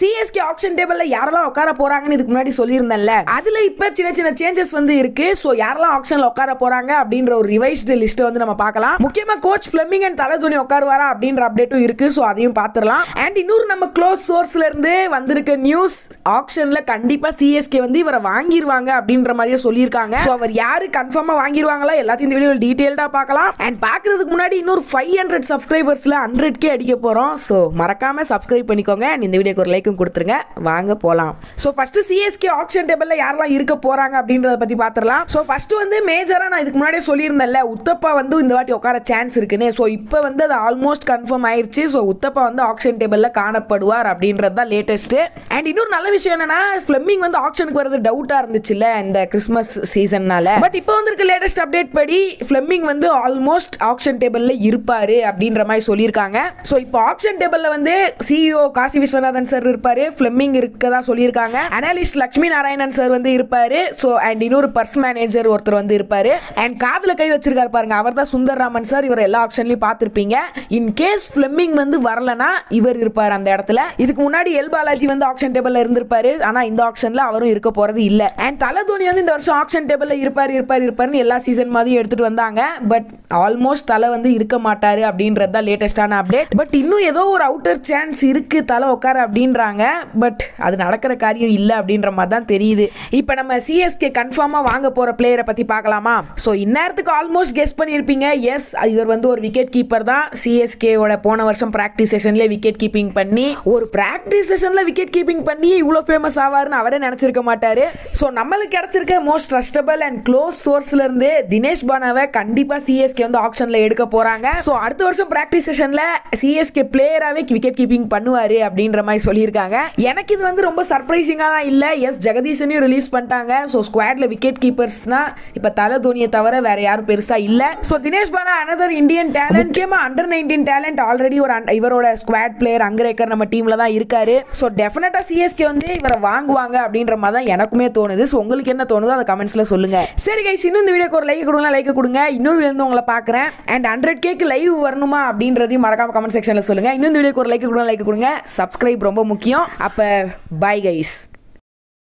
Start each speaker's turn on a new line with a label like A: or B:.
A: CSK option டேபிள்ல யாரெல்லாம் உட்கார போறாங்கன்னு இதுக்கு முன்னாடி சொல்லியிருந்தேன்ல அதுல இப்ப சின்ன சின்ன சேஞ்சஸ் வந்து இருக்கு ஸோ யாரெல்லாம் ஆப்ஷன்ல உட்கார போறாங்க அப்படின்ற ஒரு ரிவைஸ்டு லிஸ்ட் வந்து நம்ம பார்க்கலாம் முக்கியமா கோச் ஃபிளமிங் அண்ட் தலை தோனி உட்காருவாரா அப்படின்ற அப்டேட்டும் இருக்கு ஸோ அதையும் பார்த்துடலாம் அண்ட் இன்னொரு நம்ம க்ளோஸ் சோர்ஸ்ல இருந்து வந்திருக்க நியூஸ் ஆப்ஷன்ல கண்டிப்பா சிஎஸ்கே வந்து இவரை வாங்கிடுவாங்க அப்படின்ற மாதிரியே சொல்லியிருக்காங்க ஸோ அவர் யாரு கன்ஃபார்மா வாங்கிடுவாங்களா எல்லாத்தையும் இந்த வீடியோ டீடைல்டா பார்க்கலாம் அண்ட் பார்க்கறதுக்கு முன்னாடி இன்னொரு ஃபைவ் ஹண்ட்ரட் சப்ஸ்கிரைபர்ஸ்ல ஹண்ட்ரட் கே அடிக்க போறோம் ஸோ மறக்காம சப்ஸ்கிரைப் பண்ணிக்கோங்க and இந்த வீடியோக்கு ஒரு லைக்கும் கொடுத்துருங்க வாங்க போலாம் ஸோ ஃபர்ஸ்ட் சிஎஸ்கே ஆப்ஷன் டேபிள்ல யாரெல்லாம் இருக்க போறாங்க அப்படின்றத பத்தி பார்த்துடலாம் ஸோ ஃபர்ஸ்ட் வந்து மேஜரா நான் இதுக்கு முன்னாடியே சொல்லியிருந்தேன்ல உத்தப்பா வந்து இந்த வாட்டி உட்கார சான்ஸ் இருக்குன்னு ஸோ இப்போ வந்து அது ஆல்மோஸ்ட் கன்ஃபார்ம் ஆயிருச்சு ஸோ உத்தப்பா வந்து ஆப்ஷன் டேபிள்ல காணப்படுவார் அப்படின்றது தான் லேட்டஸ்ட் அண்ட் இன்னொரு நல்ல விஷயம் என்னன்னா ஃபிளமிங் வந்து ஆப்ஷனுக்கு வரது டவுட்டா இருந்துச்சுல்ல இந்த கிறிஸ்மஸ் சீசன்னால பட் இப்போ வந்திருக்க லேட்டஸ்ட் அப்டேட் படி ஃபிளமிங் வந்து ஆல்மோஸ்ட் ஆப்ஷன் டேபிள்ல இருப்பாரு அப்படின்ற மாதிரி சொல்லியிருக்காங்க ஸோ இப்போ ஆப்ஷன் டேபிள்ல வந்து சிஇஓ காசி விஸ்வநாதன் சார் இருப்பாரு ஃபிளமிங் இருக்கதா சொல்லியிருக்காங்க அனாலிஸ்ட் லட்சுமி நாராயணன் சார் வந்து இருப்பாரு ஸோ அண்ட் இன்னொரு பர்ஸ் மேனேஜர் ஒருத்தர் வந்து இருப்பாரு அண்ட் காதுல கை வச்சிருக்காரு பாருங்க அவர் தான் சுந்தர்ராமன் சார் இவர் எல்லா ஆப்ஷன்லயும் பார்த்திருப்பீங்க இன் கேஸ் ஃபிளமிங் வந்து வரலனா இவர் இருப்பார் அந்த இடத்துல இதுக்கு முன்னாடி எல் பாலாஜி வந்து ஆப்ஷன் டேபிள்ல இருந்திருப்பாரு ஆனா இந்த ஆப்ஷன்ல அவரும் இருக்க போறது இல்ல அண்ட் தலை தோனி வந்து இந்த வருஷம் ஆப்ஷன் டேபிள்ல இருப்பார் இருப்பார் இருப்பாருன்னு எல்லா சீசன் மாதிரியும் எடுத்துட்டு வந்தாங்க பட் ஆல்மோஸ்ட் தலை வந்து இருக்க மாட்டாரு அப்படின்றது தான் லேட்டஸ்டான அப்டேட் பட் இன்னும் ஏதோ ஒரு அவுட்டர் சான்ஸ் இருக்கு தலை உட்கார அப்படின்றாங்க பட் அது நடக்கிற காரியம் இல்லை அப்படின்ற மாதிரி தான் தெரியுது இப்போ நம்ம சிஎஸ்கே கன்ஃபார்மாக வாங்க போகிற பிளேயரை பற்றி பார்க்கலாமா ஸோ இந்நேரத்துக்கு ஆல்மோஸ்ட் கெஸ் பண்ணியிருப்பீங்க எஸ் இவர் வந்து ஒரு விக்கெட் கீப்பர் தான் சிஎஸ்கேவோட போன வருஷம் ப்ராக்டிஸ் செஷன்லேயே விக்கெட் கீப்பிங் பண்ணி ஒரு ப்ராக்டிஸ் செஷனில் விக்கெட் கீப்பிங் பண்ணி இவ்வளோ ஃபேமஸ் ஆவார்னு அவரே நினச்சிருக்க மாட்டாரு ஸோ நம்மளுக்கு கிடைச்சிருக்க மோஸ்ட் ட்ரஸ்டபிள் அண்ட் க்ளோஸ் சோர்ஸ்ல இருந்து தினேஷ் பானாவை கண்டிப்பாக சிஎஸ்கே வந்து ஆப்ஷனில் எடுக்க போகிறாங்க ஸோ அடுத்த வருஷம் ப்ராக்டிஸ் செஷனில் சிஎஸ்கே பிளேயராகவே விக்கெட் கீப்பிங் பண்ணுவார் அப்படின்ற மாதிரி சொல்லியிருக்காங்க எனக்கு இது வந்து ரொம்ப சர்ப்ரைசிங்காக இல்லை எஸ் ஜெகதீசனையும் ரிலீஸ் பண்ணிட்டாங்க ஸோ ஸ்குவாட்ல விக்கெட் கீப்பர்ஸ்னா இப்போ தலை தோனியை தவிர வேற யாரும் பெருசா இல்ல so Dinesh Bana another Indian talent முக்கியமா அண்டர் நைன்டீன் டேலண்ட் ஆல்ரெடி ஒரு un- இவரோட ஸ்குவாட் பிளேயர் அங்கரேக்கர் நம்ம டீம்ல தான் இருக்காரு ஸோ டெஃபினட்டா சிஎஸ்கே வந்து இவரை வாங்குவாங்க அப்படின்ற மாதிரி தான் எனக்குமே தோணுது ஸோ உங்களுக்கு என்ன தோணுதோ அதை கமெண்ட்ஸ்ல சொல்லுங்க சரி கைஸ் இன்னும் இந்த வீடியோக்கு ஒரு லைக் கொடுங்க லைக் கொடுங்க இன்னொரு வந்து உங்களை பார்க்குறேன் அண்ட் ஹண்ட்ரட் கேக்கு லைவ் வரணுமா அப்படின்றதையும் மறக்காம கமெண்ட் செக்ஷன்ல சொல்லுங்க இன்னும் இந்த வீடியோக்கு ஒரு லைக் கொடுங்க லைக் கொடுங்க சப்ஸ்கிரைப் ரொம்ப முக்கியம் அப்போ பை கைஸ்